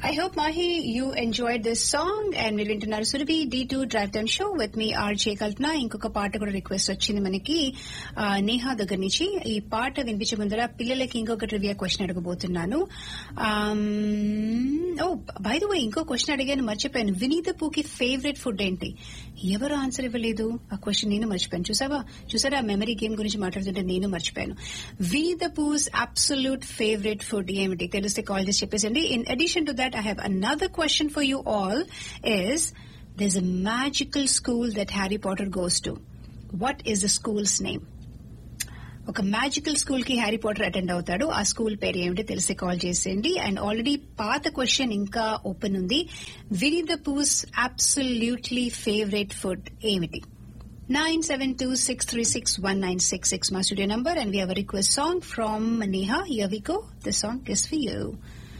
I hope Mahi you enjoyed this song and మీరు వింటున్నారు Surabhi D two drive time show with me RJ Kalpana ఇంకొక పాట కూడా request వచ్చింది మనకి ఆ, నేహా దగ్గర నుంచి ఈ పాట వినిపించే ముందర పిల్లలకి ఇంకొక ట్రివియా క్వశ్చన్ అడగబోతున్నాను ఓ బై ద వే ఇంకో క్వశ్చన్ అడిగాను మర్చిపోయాను వినీత పూకి ఫేవరెట్ ఫుడ్ ఏంటి ఎవరు ఆన్సర్ ఇవ్వలేదు ఆ క్వశ్చన్ నేను మర్చిపోయాను చూసావా చూసారా మెమరీ గేమ్ గురించి మాట్లాడుతుంటే నేను మర్చిపోయాను Winnie the Pooh's absolute favourite food ఏమిటి తెలిస్తే కాల్ చేసి చెప్పేసండి in addition to that I have another question for you all is there's a magical school that Harry Potter goes to. What is the school's name? ఒక magical school కి Harry Potter attend అవుతాడు ఆ school పేరు ఏమిటి తెలిసి call చేసేయండి and already పాత question ఇంకా ఓపెన్ ఉంది Winnie the Pooh's absolutely favourite food ఏమిటి nine seven two six three six one nine six six మా studio number and we have request song from Neha యవికో the song is for you